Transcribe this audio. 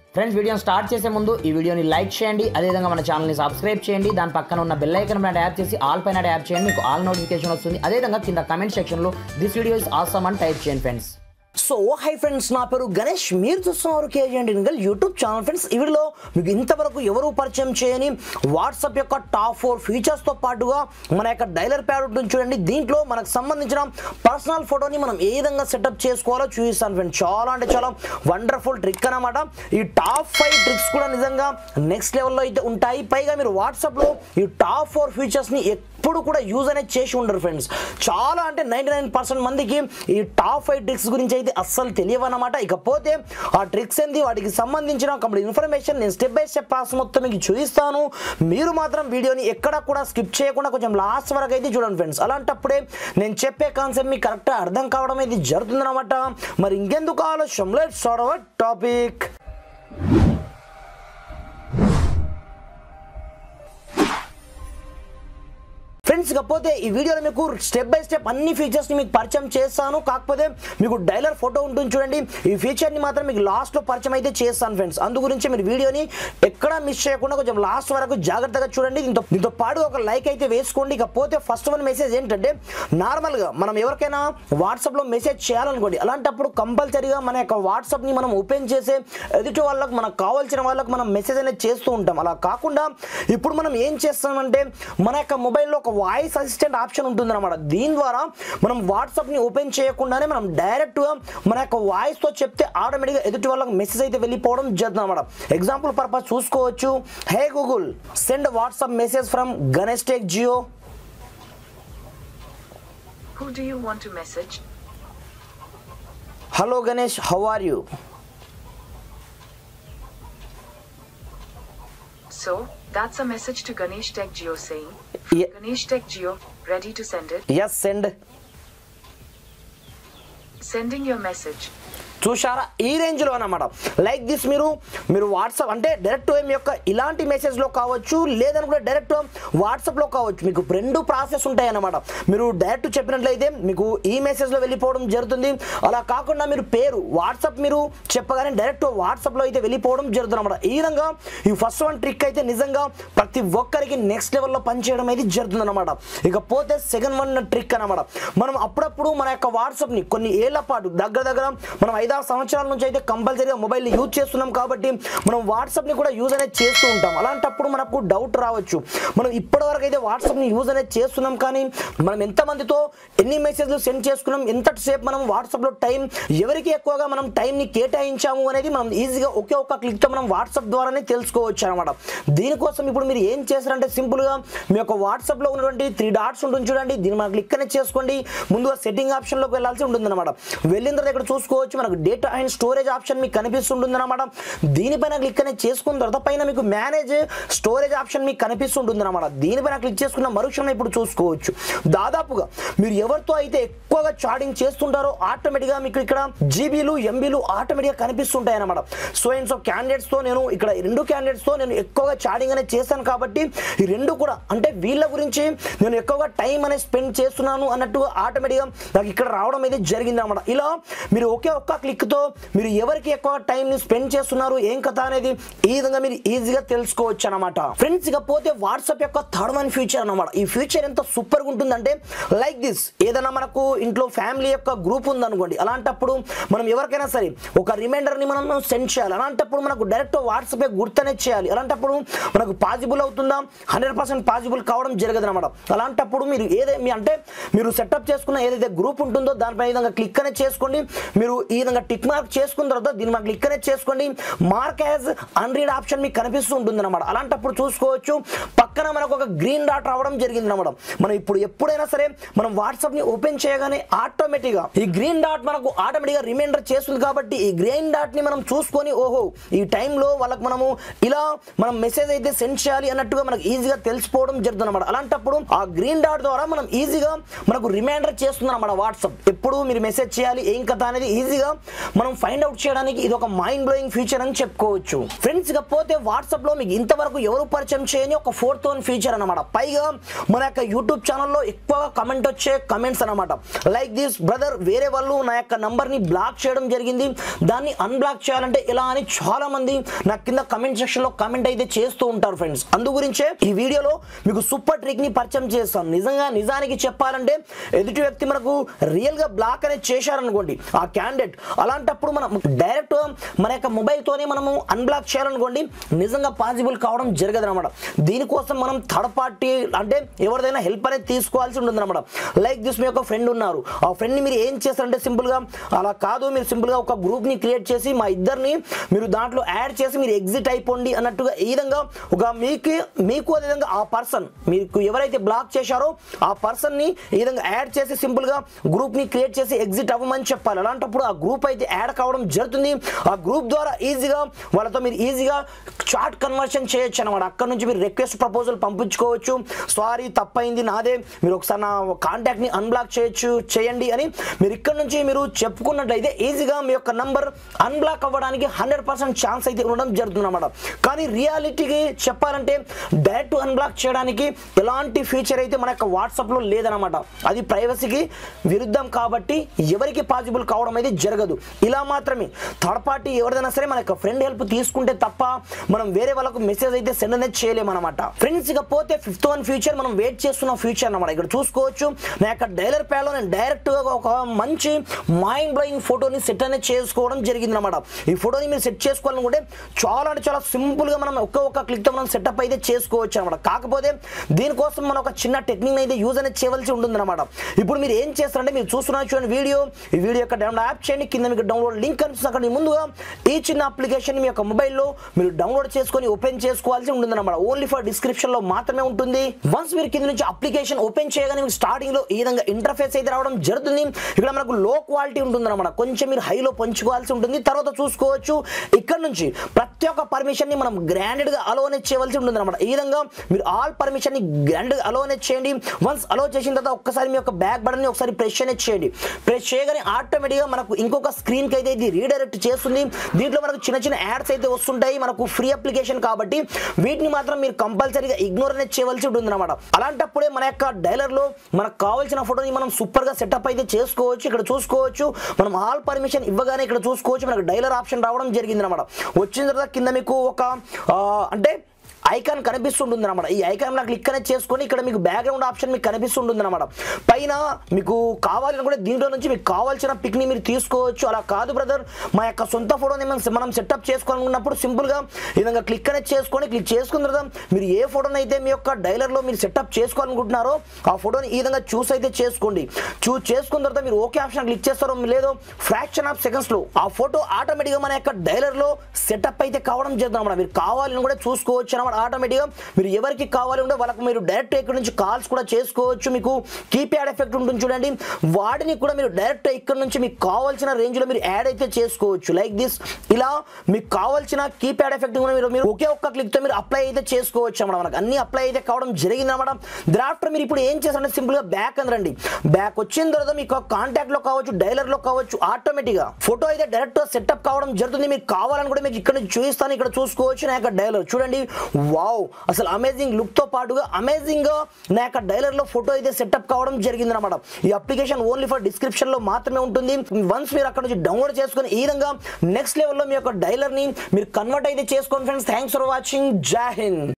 Friends వీడియోని start చేసే ముందు ఈ వీడియోని లైక్ చేయండి అదేవిధంగా మన ఛానల్ని సబ్స్క్రైబ్ చేయండి దాని పక్కన ఉన్న బెల్ ఐకన్ పైన ట్యాప్ చేసి ఆల్ పైన ట్యాప్ చేయండి మీకు ఆల్ నోటిఫికేషన్ వస్తుంది అదేవిధంగా కింద కమెంట్ సెక్షన్లో దిస్ వీడియో ఇస్ ఆసమ్ అని టైప్ చేయండి ఫ్రెండ్స్ సో హై ఫ్రెండ్స్ నా పేరు గణేష్ మీరు చూస్తున్నారు కేజీ ఇంగల్ యూట్యూబ్ ఛానల్ ఫ్రెండ్స్ ఈ వీడియోలో మీకు ఇంతవరకు ఎవరు పరిచయం చేయని వాట్సాప్ యొక్క టాప్ ఫోర్ ఫీచర్స్తో పాటుగా మన యొక్క డైలర్ ప్యాడ్ ఉంటుంది చూడండి దీంట్లో మనకు సంబంధించిన పర్సనల్ ఫోటోని మనం ఏ విధంగా సెటప్ చేసుకోవాలో చూపిస్తాను ఫ్రెండ్స్ చాలా అంటే చాలా వండర్ఫుల్ ట్రిక్ అనమాట ఈ టాప్ ఫైవ్ ట్రిక్స్ కూడా నిజంగా నెక్స్ట్ లెవెల్లో అయితే ఉంటాయి పైగా మీరు వాట్సాప్లో ఈ టాప్ ఫోర్ ఫీచర్స్ని ఎప్పుడు కూడా యూజ్ అనేది చేసి ఉండరు ఫ్రెండ్స్ చాలా అంటే నైంటీ నైన్ పర్సెంట్ మందికి ఈ టాప్ ఫైవ్ ట్రిక్స్ గురించి అయితే అస్సలు తెలియవన్నమాట ఇకపోతే ఆ ట్రిక్స్ ఏంది వాటికి సంబంధించిన కంప్లీట్ ఇన్ఫర్మేషన్ నేను స్టెప్ బై స్టెప్ ప్రాసెస్ మొత్తం మీకు చూపిస్తాను మీరు మాత్రం వీడియోని ఎక్కడ కూడా స్కిప్ చేయకుండా కొంచెం లాస్ట్ వరకు అయితే చూడండి ఫ్రెండ్స్ అలాంటప్పుడే నేను చెప్పే కాన్సెప్ట్ మీకు కరెక్ట్గా అర్థం కావడం అయితే జరుగుతుందన్నమాట మరి ఇంకెందుకు ఆలోచన let's start our topic friends కాకపోతే ఈ వీడియోలో మీకు స్టెప్ బై స్టెప్ అన్ని ఫీచర్స్ని మీకు పరిచయం చేస్తాను కాకపోతే మీకు డైలర్ ఫోటో ఉంటుంది చూడండి ఈ ఫీచర్ని మాత్రం మీకు లాస్ట్లో పరిచయం అయితే చేస్తాను ఫ్రెండ్స్ అందు గురించి మీరు వీడియోని ఎక్కడా మిస్ చేయకుండా కొంచెం లాస్ట్ వరకు జాగ్రత్తగా చూడండి దీంతో దీంతో పాటు ఒక లైక్ అయితే వేసుకోండి ఇకపోతే ఫస్ట్ వన్ మెసేజ్ ఏంటంటే నార్మల్గా మనం ఎవరికైనా వాట్సాప్లో మెసేజ్ చేయాలనుకోండి అలాంటప్పుడు కంపల్సరీగా మన యొక్క వాట్సాప్ని మనం ఓపెన్ చేసే ఎదుటి వాళ్ళకు మనకు కావాల్సిన వాళ్ళకు మనం మెసేజ్ అనేది చేస్తూ ఉంటాం అలా కాకుండా ఇప్పుడు మనం ఏం చేస్తామంటే మన యొక్క మొబైల్లో ఒక వాయిస్ అసిస్టెంట్ ఆప్షన్ ఉంటుందన్నమాట దీని ద్వారా మనం వాట్సాప్ని ఓపెన్ చేయకుండానే మనం డైరెక్ట్గా మన యొక్క వాయిస్తో చెప్తే ఆటోమేటిక్గా ఎదుటి వాళ్ళకి మెసేజ్ అయితే వెళ్ళిపోవడం జరుగుతుంది అనమాట ఎగ్జాంపుల్ పర్పస్ చూసుకోవచ్చు hey Google send WhatsApp message from Ganesh tech Jio Who do you want to message? Hello Ganesh how are you So, that's a message to Ganesh Tech Geo saying, Yeah. Ganesh Tech Geo, ready to send it. Yes send Sending your message. చూశారా ఈ రేంజ్లో అనమాట like this మీరు మీరు WhatsApp అంటే direct మీ యొక్క ఇలాంటి మెసేజ్లో కావచ్చు లేదనుకుంటే డైరెక్ట్ వాట్సాప్లో కావచ్చు మీకు రెండు ప్రాసెస్ ఉంటాయి అన్నమాట మీరు డైరెక్ట్ చెప్పినట్లయితే మీకు ఈ మెసేజ్లో వెళ్ళిపోవడం జరుగుతుంది అలా కాకుండా మీరు పేరు వాట్సాప్ మీరు చెప్పగానే డైరెక్ట్ వాట్సాప్లో అయితే వెళ్ళిపోవడం జరుగుతుంది అనమాట ఈ విధంగా ఈ ఫస్ట్ వన్ ట్రిక్ అయితే నిజంగా ప్రతి ఒక్కరికి నెక్స్ట్ లెవెల్లో పనిచేయడం అయితే జరుగుతుంది అనమాట ఇకపోతే సెకండ్ వన్ ట్రిక్ అనమాట మనం అప్పుడప్పుడు మన యొక్క వాట్సాప్ని కొన్ని ఏళ్ల పాటు దగ్గర దగ్గర మనం ఐదారు సంవత్సరాల నుంచి అయితే కంపల్సరీగా మొబైల్ యూజ్ చేస్తున్నాం కాబట్టి మనం వాట్సాప్ని కూడా యూజ్ అనేది చేస్తూ ఉంటాం అలాంటప్పుడు మనకు డౌట్ రావచ్చు మనం ఇప్పటివరకు అయితే వాట్సాప్ని యూజ్ అనేది చేస్తున్నాం కానీ మనం ఎంతమందితో ఎన్ని మెసేజ్లు సెండ్ చేసుకున్నాం ఎంతసేపు మనం వాట్సాప్లో టైం ఎవరికి ఎక్కువగా మనం టైంని కేటాయించాము అనేది మనం ఈజీగా ఒకే ఒక్క క్లిక్తో మనం వాట్సాప్ ద్వారానే తెలుసుకోవచ్చు అనమాట దీనికోసం ఇప్పుడు మీరు ఏం చేస్తారంటే సింపుల్గా మీ యొక్క వాట్సాప్లో ఉన్నటువంటి త్రీ డాట్స్ ఉంటుంది చూడండి దీన్ని మనం క్లిక్ అనేది చేసుకోండి ముందుగా సెట్టింగ్ ఆప్షన్లోకి వెళ్ళాల్సి ఉంటుంది అనమాట వెళ్ళిన తర్వాత ఇక్కడ చూసుకోవచ్చు మనకు డేటా అండ్ స్టోరేజ్ ఆప్షన్ మీకు కనిపిస్తుంటుంది అనమాట దీనిపైన క్లిక్ అనేది చేసుకున్న తర్వాత పైన మీకు మేనేజ్ స్టోరేజ్ ఆప్షన్ మీకు కనిపిస్తుంటుంది అనమాట దీనిపైన క్లిక్ చేసుకున్న మరుక్షణం ఇప్పుడు చూసుకోవచ్చు దాదాపుగా మీరు ఎవరితో అయితే ఎక్కువగా చాటింగ్ చేస్తుంటారో ఆటోమేటిక్గా మీకు ఇక్కడ జీబీలు ఎంబీలు ఆటోమేటిక్గా కనిపిస్తుంటాయి అనమాట సో అండ్ సో క్యాండిడేట్స్తో నేను ఇక్కడ ఈ రెండు క్యాండిడేట్స్తో నేను ఎక్కువగా చాటింగ్ అనేది చేశాను కాబట్టి ఈ రెండు కూడా అంటే వీళ్ళ గురించి నేను ఎక్కువగా టైం అనేది స్పెండ్ చేస్తున్నాను అన్నట్టుగా ఆటోమేటిక్గా నాకు ఇక్కడ రావడం అయితే జరిగింది అనమాట ఇలా మీరు ఒకే ఒక్క క్లిక్తో మీరు ఎవరికి ఎక్కువ టైంని స్పెండ్ చేస్తున్నారు ఏం కథ అనేది ఈ విధంగా మీరు ఈజీగా తెలుసుకోవచ్చు అనమాట ఫ్రెండ్స్ ఇకపోతే వాట్సాప్ యొక్క థర్డ్ వన్ ఫ్యూచర్ అనమాట ఈ ఫ్యూచర్ ఎంత సూపర్గా ఉంటుందంటే లైక్ దిస్ ఏదైనా మనకు ఇంట్లో ఫ్యామిలీ యొక్క గ్రూప్ ఉందనుకోండి అలాంటప్పుడు మనం ఎవరికైనా సరే ఒక రిమైండర్ని మనం సెండ్ చేయాలి అలాంటప్పుడు మనకు డైరెక్ట్ వాట్సాప్ గుర్తనేది చేయాలి అలాంటప్పుడు మనకు పాసిబుల్ అవుతుందా హండ్రెడ్ పర్సెంట్ పాసిబుల్ కావడం జరగదు అనమాట అలాంటప్పుడు మీరు ఏదైతే మీ అంటే మీరు సెటప్ చేసుకున్న ఏదైతే గ్రూప్ ఉంటుందో దానిపై ఈ విధంగా క్లిక్ అనేది చేసుకోండి మీరు ఈ విధంగా టిక్ మార్క్ చేసుకున్న తర్వాత దీన్ని మనం క్లిక్ అనేది చేసుకోండి మార్క్ యాజ్ అన్రీడ్ ఆప్షన్ మీకు కనిపిస్తూ ఉంటుంది అనమాట అలాంటప్పుడు చూసుకోవచ్చు పక్కన మనకు ఒక గ్రీన్ డాట్ రావడం జరిగింది అనమాట మనం ఇప్పుడు ఎప్పుడైనా సరే మనం వాట్సాప్ ని ఓపెన్ చేయగానే ఆటోమేటిక్ గా ఈ గ్రీన్ డాట్ మనకు ఆటోమేటిక్ గా రిమైండర్ చేస్తుంది కాబట్టి ఈ గ్రీన్ డాట్ ని మనం చూసుకొని ఓహో ఈ టైంలో వాళ్ళకి మనము ఇలా మనం మెసేజ్ అయితే సెండ్ చేయాలి అన్నట్టుగా మనకు ఈజీగా తెలిసిపోవడం జరుగుతుంది అనమాట అలాంటప్పుడు ఆ గ్రీన్ డాట్ ద్వారా మనం ఈజీగా మనకు రిమైండర్ చేస్తుంది అనమాట వాట్సాప్ ఎప్పుడు మీరు మెసేజ్ చేయాలి ఏం కథ అనేది ఈజీగా మనం ఫైండ్ అవుట్ చేయడానికి ఇది ఒక మైండ్ బ్లోయింగ్ ఫీచర్ అని చెప్పుకోవచ్చు ఫ్రెండ్స్ ఇకపోతే వాట్సాప్ లో మీకు ఇంతవరకు ఎవరు పరిచయం చేయని ఒక ఫోర్త్ వన్ ఫీచర్ అనమాట పైగా మన యొక్క యూట్యూబ్ ఛానల్లో ఎక్కువ కమెంట్ వచ్చే కమెంట్స్ అనమాట లైక్ దిస్ బ్రదర్ వేరే వాళ్ళు నా యొక్క నంబర్ ని బ్లాక్ చేయడం జరిగింది దాన్ని అన్బ్లాక్ చేయాలంటే ఎలా అని చాలా మంది నా కింద కమెంట్ సెక్షన్ లో కమెంట్ అయితే చేస్తూ ఉంటారు ఫ్రెండ్స్ అందు గురించే ఈ వీడియోలో మీకు సూపర్ ట్రిక్ ని పరిచయం చేస్తాను నిజంగా నిజానికి చెప్పాలంటే ఎదుటి వ్యక్తి మనకు రియల్ గా బ్లాక్ అనేది చేశారనుకోండి ఆ క్యాండిడేట్ అలాంటప్పుడు మనం డైరెక్ట్ మన యొక్క మొబైల్ తోనే మనము అన్బ్లాక్ చేయాలనుకోండి నిజంగా పాసిబుల్ కావడం జరగదు అనమాట దీనికోసం మనం థర్డ్ పార్టీ అంటే ఎవరిదైనా హెల్ప్ అనేది తీసుకోవాల్సి ఉంటుంది అనమాట లైక్ దిస్ మీ యొక్క ఫ్రెండ్ ఉన్నారు ఆ ఫ్రెండ్ ని మీరు ఏం చేస్తారంటే సింపుల్ గా అలా కాదు మీరు సింపుల్ గా ఒక గ్రూప్ ని క్రియేట్ చేసి మా ఇద్దరిని మీరు దాంట్లో యాడ్ చేసి మీరు ఎగ్జిట్ అయిపోండి అన్నట్టుగా ఈ విధంగా ఒక మీకు మీకు అదే విధంగా ఆ పర్సన్ మీకు ఎవరైతే బ్లాక్ చేశారో ఆ పర్సన్ ని ఈ విధంగా యాడ్ చేసి సింపుల్ గా గ్రూప్ ని క్రియేట్ చేసి ఎగ్జిట్ అవ్వమని చెప్పాలి అలాంటప్పుడు ఆ గ్రూప్ అయితే యాడ్ కావడం జరుగుతుంది ఆ గ్రూప్ ద్వారా ఈజీగా వాళ్ళతో మీరు ఈజీగా చాట్ కన్వర్షన్ చేయొచ్చు అనమాట అక్కడ నుంచి మీరు రిక్వెస్ట్ ప్రపోజల్ పంపించుకోవచ్చు సారీ తప్పైంది నాదే మీరు ఒకసారి నా కాంటాక్ట్ ని అన్బ్లాక్ చేయొచ్చు చేయండి అని మీరు ఇక్కడ నుంచి మీరు చెప్పుకున్నట్లయితే ఈజీగా మీ యొక్క నంబర్ అన్బ్లాక్ అవ్వడానికి హండ్రెడ్ పర్సెంట్ ఛాన్స్ అయితే ఉండడం జరుగుతుంది అనమాట కానీ రియాలిటీకి చెప్పాలంటే డైరెక్ట్ అన్బ్లాక్ చేయడానికి ఎలాంటి ఫీచర్ అయితే మన యొక్క వాట్సాప్లో లేదనమాట అది ప్రైవసీకి విరుద్ధం కాబట్టి ఎవరికి పాసిబుల్ కావడం అయితే జరగదు ఇలా మాత్రమే థర్డ్ పార్టీ ఎవరిదైనా సరే మన యొక్క ఫ్రెండ్ హెల్ప్ తీసుకుంటే తప్ప మనం వేరే వాళ్ళకు మెసేజ్ అయితే సెండ్ అనేది చేయలేము అనమాట ఫ్రెండ్స్ ఇక పోతే ఫిఫ్త్ వన్ ఫ్యూచర్ మనం వెయిట్ చేస్తున్న ఫ్యూచర్ అనమాట ఇక్కడ చూసుకోవచ్చు నా యొక్క డైలర్ ప్యాడ్లో నేను డైరెక్ట్ గా ఒక మంచి మైండ్ బ్లోయింగ్ ఫోటోని సెట్ అనేది చేసుకోవడం జరిగింది అనమాట ఈ ఫోటోని మీరు సెట్ చేసుకోవాలనుకుంటే చాలా అంటే చాలా సింపుల్ గా మనం ఒక్క ఒక్క క్లిక్ తో మనం సెటప్ అయితే చేసుకోవచ్చు అనమాట కాకపోతే దీనికోసం మనం ఒక చిన్న టెక్నిక్ అయితే యూజ్ అనేది చేయవలసి ఉంటుంది అనమాట ఇప్పుడు మీరు ఏం చేస్తారంటే మీరు చూస్తున్నారు చూడండి వీడియో ఈ వీడియో యొక్క డౌన్లోడ్ యాప్ చేయండి కింద మీకు డౌన్లోడ్ లింక్ కనిపిస్తుంది అక్కడ ముందుగా ఈ చిన్న అప్లికేషన్ మీ యొక్క మొబైల్లో మీరు డౌన్లోడ్ చేసుకొని ఓపెన్ చేసుకోవాల్సి ఉంటుంది అనమాట ఓన్లీ ఫర్ డిస్క్రిప్షన్ లో మాత్రమే ఉంటుంది వన్స్ మీరు కింద నుంచి అప్లికేషన్ ఓపెన్ చేయగానే మీకు స్టార్టింగ్ లో ఈ విధంగా ఇంటర్ఫేస్ అయితే రావడం జరుగుతుంది ఇక్కడ మనకు లో క్వాలిటీ ఉంటుంది అనమాట కొంచెం మీరు హైలో పంచుకోవాల్సి ఉంటుంది తర్వాత చూసుకోవచ్చు ఇక్కడ నుంచి ప్రతి ఒక్క పర్మిషన్ ని మనం గ్రాండెడ్ గా అలో అనేది చేయవలసి ఉంటుంది అనమాట ఈ విధంగా మీరు ఆల్ పర్మిషన్ ని గ్రాండ్ గా అలో అనేది చేయండి వన్స్ అలో చేసిన తర్వాత ఒక్కసారి మీ యొక్క బ్యాక్ బటన్ ని ఒకసారి ప్రెస్ అనేది చేయండి ప్రెస్ చేయగానే ఆటోమేటిక్ గా మనకు ఇంకొక స్క్రీన్ కి అయితే ఇది రీడైరెక్ట్ చేస్తుంది దీంట్లో మనకు చిన్న చిన్న యాడ్స్ అయితే వస్తుంటాయి మనకు ఫ్రీ అప్లికేషన్ కాబట్టి వీటిని మాత్రం మీరు కంపల్సరీగా ఇగ్నోర్ అనేది చేయవలసి ఉంటుంది అనమాట అలాంటప్పుడే మన యొక్క డైలర్ లో మనకు కావాల్సిన ఫోటోని మనం సూపర్ గా సెటప్ అయితే చేసుకోవచ్చు ఇక్కడ చూసుకోవచ్చు మనం ఆల్ పర్మిషన్ ఇవ్వగానే ఇక్కడ చూసుకోవచ్చు మనకు డైలర్ ఆప్షన్ రావడం జరిగింది అనమాట వచ్చిన తర్వాత కింద మీకు ఒక ఆ, అంటే ఐకాన్ కనిపిస్తుంటుంది అనమాట ఈ ఐకాన్ నాకు క్లిక్ అనేది చేసుకొని ఇక్కడ మీకు బ్యాక్గ్రౌండ్ ఆప్షన్ మీకు కనిపిస్తుంటుంది అనమాట పైన మీకు కావాలనుకుంటే దీంట్లో నుంచి మీకు కావాల్సిన పిక్ ని మీరు తీసుకోవచ్చు అలా కాదు బ్రదర్ మా యొక్క సొంత ఫోటోని మనం మనం సెటప్ చేసుకోవాలనుకున్నప్పుడు సింపుల్ గా ఈ విధంగా క్లిక్ అనేది చేసుకొని క్లిక్ చేసుకున్న తర్వాత మీరు ఏ ఫోటోని అయితే మీ యొక్క డైలర్ లో మీరు సెటప్ చేసుకోవాలనుకుంటున్నారో ఆ ఫోటోని ఈ విధంగా చూస్ అయితే చేసుకోండి చూస్ చేసుకున్న తర్వాత మీరు ఓకే ఆప్షన్ క్లిక్ చేస్తారో లేదో ఫ్రాక్షన్ ఆఫ్ సెకండ్స్ లో ఆ ఫోటో ఆటోమేటిక్ గా మన యొక్క డైలర్ లో సెటప్ అయితే కావడం జరుగుతుంది అన్నమాట మీరు కావాలని కూడా చూసుకోవచ్చు అనమాట ఆటోమేటిక్ గా మీరు ఎవరికి కావాలి ఉంటే వాళ్ళకి మీరు డైరెక్ట్ ఇక్కడ నుంచి కాల్స్ కూడా చేసుకోవచ్చు మీకు కీప్యాడ్ ఎఫెక్ట్ ఉంటుంది చూడండి వాటిని కూడా మీరు డైరెక్ట్ ఇక్కడ నుంచి మీకు కావాల్సిన రేంజ్ లో మీరు యాడ్ అయితే చేసుకోవచ్చు లైక్ దిస్ ఇలా మీకు కావాల్సిన కీప్యాడ్ ఎఫెక్ట్ కూడా మీరు మీరు ఒకే ఒక్క క్లిక్ తో మీరు అప్లై అయితే చేసుకోవచ్చు అన్నమాట మనకు అన్ని అప్లై అయితే కావడం జరిగింది అనమాట ఆఫ్టర్ మీరు ఇప్పుడు ఏం చేస్తారంటే సింపుల్ గా బ్యాక్ అందరండి బ్యాక్ వచ్చిన తర్వాత మీకు కాంటాక్ట్ లో కావచ్చు డైలర్ లో కావచ్చు ఆటోమేటిక్ గా ఫోటో అయితే డైరెక్ట్ సెటప్ కావడం జరుగుతుంది మీకు కావాలని కూడా మీకు ఇక్కడ నుంచి చూపిస్తాను ఇక్కడ చూసుకోవచ్చు నా యొక్క డైలర్ చూడండి వావ్ అసలు అమేజింగ్ లుక్ తో పాటుగా అమేజింగ్ గా నా యొక్క డైలర్ లో ఫోటో అయితే సెటప్ కావడం జరిగింది అనమాట ఈ అప్లికేషన్ ఓన్లీ ఫర్ డిస్క్రిప్షన్ లో మాత్రమే ఉంటుంది వన్స్ మీరు అక్కడ నుంచి డౌన్లోడ్ చేసుకొని ఈ విధంగా నెక్స్ట్ లెవెల్లో మీ యొక్క డైలర్ ని మీరు కన్వర్ట్ అయితే చేసుకోండి ఫ్రెండ్స్ థ్యాంక్స్ ఫర్ వాచింగ్ జై హింద్